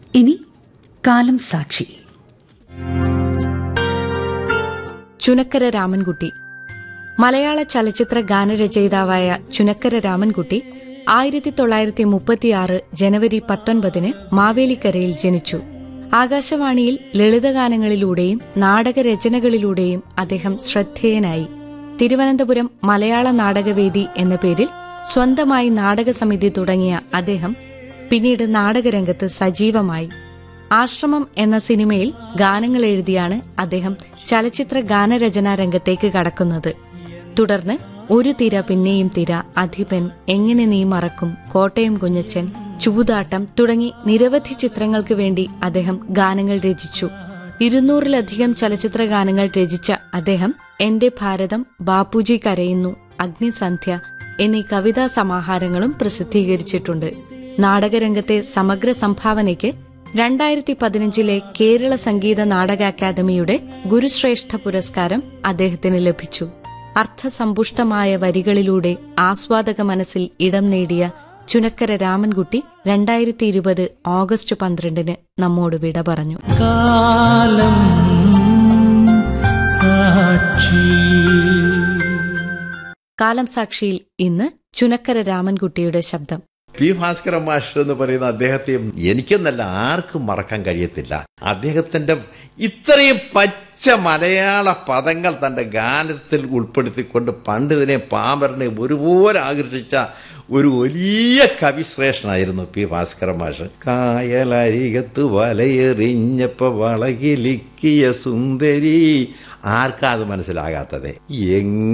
ഇനി കാലം സാക്ഷി ചുനക്കര രാമൻകുട്ടി മലയാള ചലച്ചിത്ര ഗാനരചയിതാവായ ചുനക്കര രാമൻകുട്ടി ആയിരത്തി തൊള്ളായിരത്തി മുപ്പത്തിയാറ് ജനുവരി പത്തൊൻപതിന് മാവേലിക്കരയിൽ ജനിച്ചു ആകാശവാണിയിൽ ലളിതഗാനങ്ങളിലൂടെയും നാടകരചനകളിലൂടെയും അദ്ദേഹം ശ്രദ്ധേയനായി തിരുവനന്തപുരം മലയാള നാടകവേദി എന്ന പേരിൽ സ്വന്തമായി നാടകസമിതി തുടങ്ങിയ അദ്ദേഹം പിന്നീട് നാടകരംഗത്ത് സജീവമായി ആശ്രമം എന്ന സിനിമയിൽ ഗാനങ്ങൾ എഴുതിയാണ് അദ്ദേഹം ചലച്ചിത്ര ഗാനരചനാ രംഗത്തേക്ക് കടക്കുന്നത് തുടർന്ന് ഒരു തിര പിന്നെയും തിര അധിപൻ എങ്ങനെ നീ മറക്കും കോട്ടയം കുഞ്ഞച്ചൻ ചൂതാട്ടം തുടങ്ങി നിരവധി ചിത്രങ്ങൾക്ക് വേണ്ടി അദ്ദേഹം ഗാനങ്ങൾ രചിച്ചു ഇരുന്നൂറിലധികം ചലച്ചിത്ര ഗാനങ്ങൾ രചിച്ച അദ്ദേഹം എന്റെ ഭാരതം ബാപ്പുജി കരയുന്നു അഗ്നിസന്ധ്യ എന്നീ കവിതാ സമാഹാരങ്ങളും പ്രസിദ്ധീകരിച്ചിട്ടുണ്ട് നാടകരംഗത്തെ സമഗ്ര സംഭാവനയ്ക്ക് രണ്ടായിരത്തി പതിനഞ്ചിലെ കേരള സംഗീത നാടക അക്കാദമിയുടെ ഗുരുശ്രേഷ്ഠ പുരസ്കാരം അദ്ദേഹത്തിന് ലഭിച്ചു അർത്ഥസമ്പുഷ്ടമായ വരികളിലൂടെ ആസ്വാദക മനസ്സിൽ ഇടം നേടിയ ചുനക്കര രാമൻകുട്ടി രണ്ടായിരത്തി ഇരുപത് ഓഗസ്റ്റ് പന്ത്രണ്ടിന് നമ്മോട് വിട പറഞ്ഞു കാലം സാക്ഷി കാലം സാക്ഷിയിൽ ഇന്ന് ചുനക്കര രാമൻകുട്ടിയുടെ ശബ്ദം പി ഭാസ്കര മാസ്റ്റർ എന്ന് പറയുന്ന അദ്ദേഹത്തെ എനിക്കെന്നല്ല ആർക്കും മറക്കാൻ കഴിയത്തില്ല അദ്ദേഹത്തിന്റെ ഇത്രയും പച്ച മലയാള പദങ്ങൾ തന്റെ ഗാനത്തിൽ ഉൾപ്പെടുത്തിക്കൊണ്ട് പണ്ട് ഇതിനെ പാമ്പരനെ ഒരുപോലെ ആകർഷിച്ച ഒരു വലിയ കവിശ്രേഷ്ഠനായിരുന്നു പി ഭാസ്കര മാഷ് കായലരികത്ത് വലയെറിഞ്ഞപ്പോ വളകിലിക്കിയ സുന്ദരി ആർക്കാ അത് മനസ്സിലാകാത്തത് എങ്